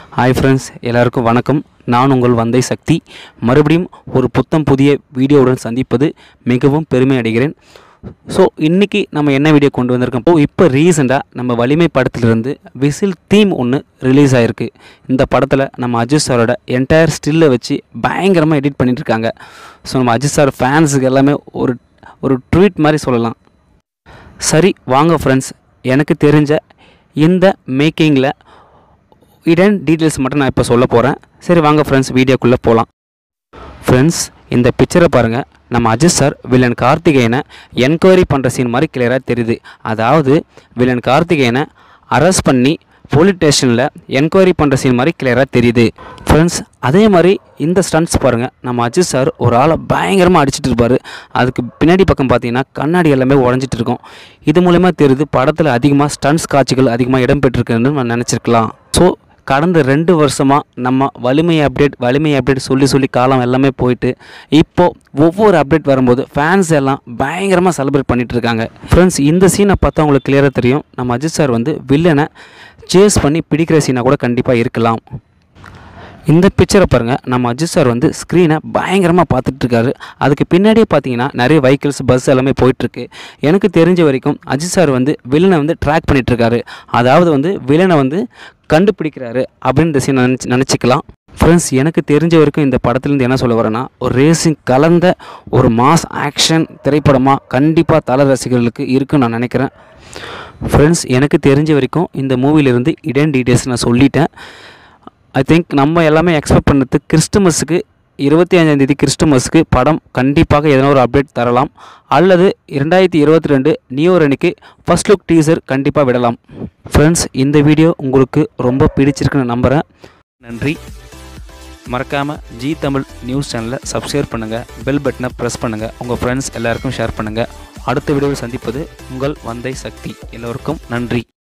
hi friends எல்லாருக்கும் வணக்கம் நான் உங்கள் வந்தை சக்தி மறுபடியும் ஒரு புத்தம் புதிய வீடியோவுடன் சந்திப்பது மிகவும் பெருமை அடைகிறேன் ஸோ இன்றைக்கி நம்ம என்ன வீடியோ கொண்டு வந்திருக்கோம் இப்போ இப்போ ரீசெண்டாக நம்ம வலிமை படத்துலேருந்து விசில் தீம் ஒன்று ரிலீஸ் ஆகிருக்கு இந்த படத்தில் நம்ம அஜித் சாரோட என்டையர் ஸ்டில்லை வச்சு பயங்கரமாக எடிட் பண்ணிட்டு இருக்காங்க ஸோ நம்ம அஜித் சார் ஃபேன்ஸுக்கு எல்லாமே ஒரு ஒரு ட்வீட் மாதிரி சொல்லலாம் சரி வாங்க ஃப்ரெண்ட்ஸ் எனக்கு தெரிஞ்ச இந்த மேக்கிங்கில் இடன் டீட்டெயில்ஸ் மட்டும் நான் இப்போ சொல்ல போகிறேன் சரி வாங்க ஃப்ரெண்ட்ஸ் வீடியோக்குள்ளே போகலாம் ஃப்ரெண்ட்ஸ் இந்த பிக்சரை பாருங்கள் நம்ம அஜித் சார் வில்லன் கார்த்திகேயனை என்கொயரி பண்ணுற சீன் மாதிரி கிளியராக தெரியுது அதாவது வில்லன் கார்த்திகேயனை அரெஸ்ட் பண்ணி போலீஸ் ஸ்டேஷனில் என்கொயரி பண்ணுற சீன் மாதிரி கிளியராக தெரியுது ஃப்ரெண்ட்ஸ் அதே மாதிரி இந்த ஸ்டண்ட்ஸ் பாருங்கள் நம்ம அஜித் சார் ஒரு ஆளை பயங்கரமாக அடிச்சிட்டு இருப்பார் அதுக்கு பின்னாடி பக்கம் பார்த்தீங்கன்னா கண்ணாடி எல்லாமே உடஞ்சிட்டு இருக்கும் இது மூலயமா தெரியுது படத்தில் அதிகமாக ஸ்டண்ட்ஸ் காட்சிகள் அதிகமாக இடம்பெற்றிருக்குன்னு நான் நினச்சிருக்கலாம் ஸோ கடந்த ரெண்டு வருஷமாக நம்ம வலிமை அப்டேட் வலிமை அப்டேட் சொல்லி சொல்லி காலம் எல்லாமே போயிட்டு இப்போது ஒவ்வொரு அப்டேட் வரும்போது ஃபேன்ஸ் எல்லாம் பயங்கரமாக செலிப்ரேட் பண்ணிட்டு இருக்காங்க ஃப்ரெண்ட்ஸ் இந்த சீனை பார்த்தா உங்களுக்கு கிளியராக தெரியும் நம்ம அஜித் சார் வந்து வில்லனை சேஸ் பண்ணி பிடிக்கிற சீனாக கூட கண்டிப்பாக இருக்கலாம் இந்த பிக்சரை பாருங்கள் நம்ம அஜித் சார் வந்து ஸ்க்ரீனை பயங்கரமாக பார்த்துட்டு இருக்காரு அதுக்கு பின்னாடியே பார்த்தீங்கன்னா நிறைய வெஹிக்கிள்ஸ் பஸ் எல்லாமே போயிட்டுருக்கு எனக்கு தெரிஞ்ச வரைக்கும் அஜித் சார் வந்து வில்லனை வந்து ட்ராக் பண்ணிட்டு இருக்காரு அதாவது வந்து வில்லனை வந்து கண்டுபிடிக்கிறாரு அப்படின்னு இந்த சீனை நினச்சி நினச்சிக்கலாம் ஃப்ரெண்ட்ஸ் எனக்கு தெரிஞ்ச வரைக்கும் இந்த படத்துலேருந்து என்ன சொல்ல வரேன்னா ஒரு ரேசிங் கலந்த ஒரு மாஸ் ஆக்ஷன் திரைப்படமாக கண்டிப்பாக தல ரசிகர்களுக்கு இருக்குன்னு நான் நினைக்கிறேன் ஃப்ரெண்ட்ஸ் எனக்கு தெரிஞ்ச வரைக்கும் இந்த மூவிலிருந்து இடன் டீட்டெயில்ஸ் நான் சொல்லிட்டேன் ஐ திங்க் நம்ம எல்லாமே எக்ஸ்பெக்ட் பண்ணது கிறிஸ்துமஸுக்கு இருபத்தி அஞ்சாந்தேதி கிறிஸ்துமஸுக்கு படம் கண்டிப்பாக எதனா ஒரு அப்டேட் தரலாம் அல்லது இரண்டாயிரத்தி இருபத்தி ரெண்டு நியூ இயர் அன்னைக்கு ஃபஸ்ட் லுக் டீசர் கண்டிப்பாக விடலாம் ஃப்ரெண்ட்ஸ் இந்த வீடியோ உங்களுக்கு ரொம்ப பிடிச்சிருக்குன்னு நம்புகிறேன் நன்றி மறக்காமல் ஜி தமிழ் நியூஸ் சேனலை சப்ஸ்கிரைப் பண்ணுங்கள் பெல் பட்டனை ப்ரெஸ் பண்ணுங்கள் உங்கள் ஃப்ரெண்ட்ஸ் எல்லாருக்கும் ஷேர் பண்ணுங்கள் அடுத்த வீடியோவில் சந்திப்பது உங்கள் வந்தை சக்தி எல்லோருக்கும் நன்றி